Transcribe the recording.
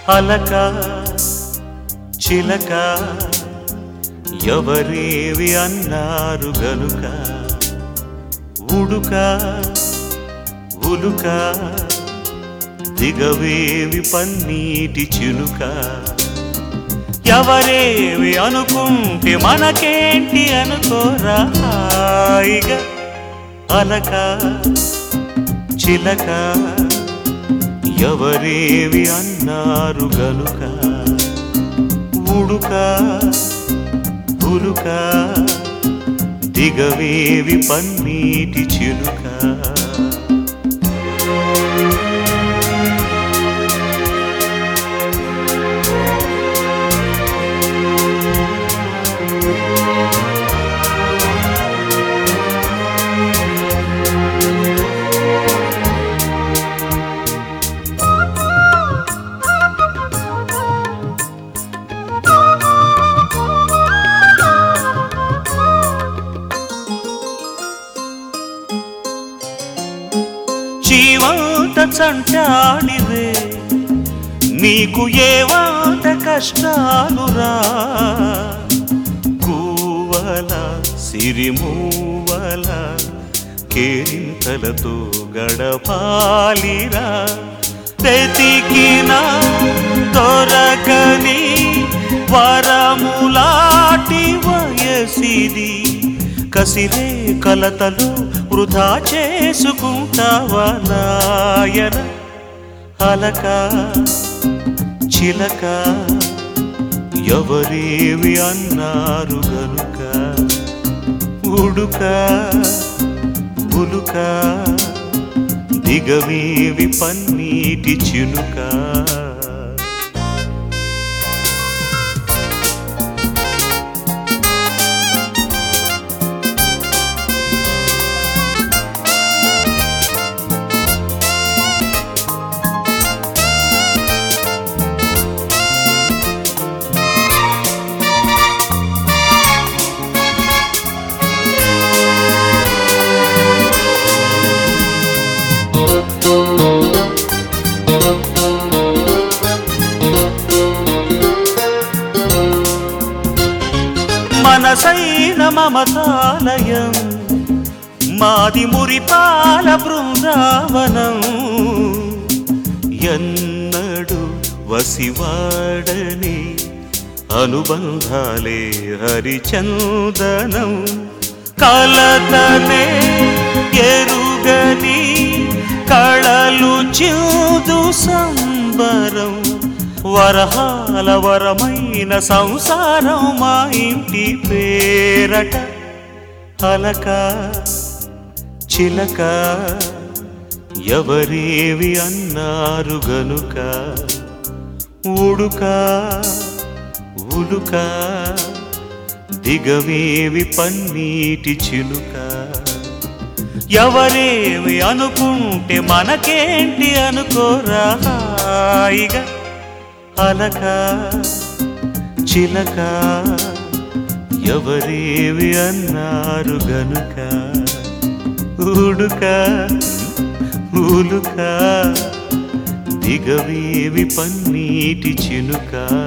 అలక చిలక ఎవరేవి అన్నారు గనుక ఉడుక ఉలుక దిగవేవి పన్నీటి చిలుక ఎవరేవి అనుకుంటే మనకేంటి అనుకోరా హాయిగా అలక చిలక ఎవరేవి అన్నారు గనుక ఉడుక ఉలుక దిగవేవి పన్నీటి చిలుక జీవంత చంటాడివే నీకు ఏవంత కష్టాలురా కూవల సిరిమూవల కేరింతలతో గడపాలిరా వెతికిన దొరకని వరములాటి వయసిది కసిరే కలతలు వృధా చేసుకుంటావా నాయన అలక చిలక ఎవరేవి అన్నారు గనుక ఉడుక ఉలుక దిగవేవి పన్నీటి చిలుక మనసైన మమతాలయం మాది మురిపాల బృందావనం ఎన్నడు వసివాడని అనుబంధాలే హరిచందనం కలతనే ఎరుగని కళలు చూదు సంబరం వరహాల వరమైన సంసారం మా ఇంటి పేరట అలక చిలక ఎవరేవి అన్నారు గనుక ఉడుక ఉలుక దిగవేవి పన్నీటి చిలుక ఎవరేవి అనుకుంటే మనకేంటి అనుకోరా హాయిగా అలక చిలక ఎవరేవి అన్నారు గనుక ఉడుక ఉలుక దిగవేవి పన్నీటి చినుక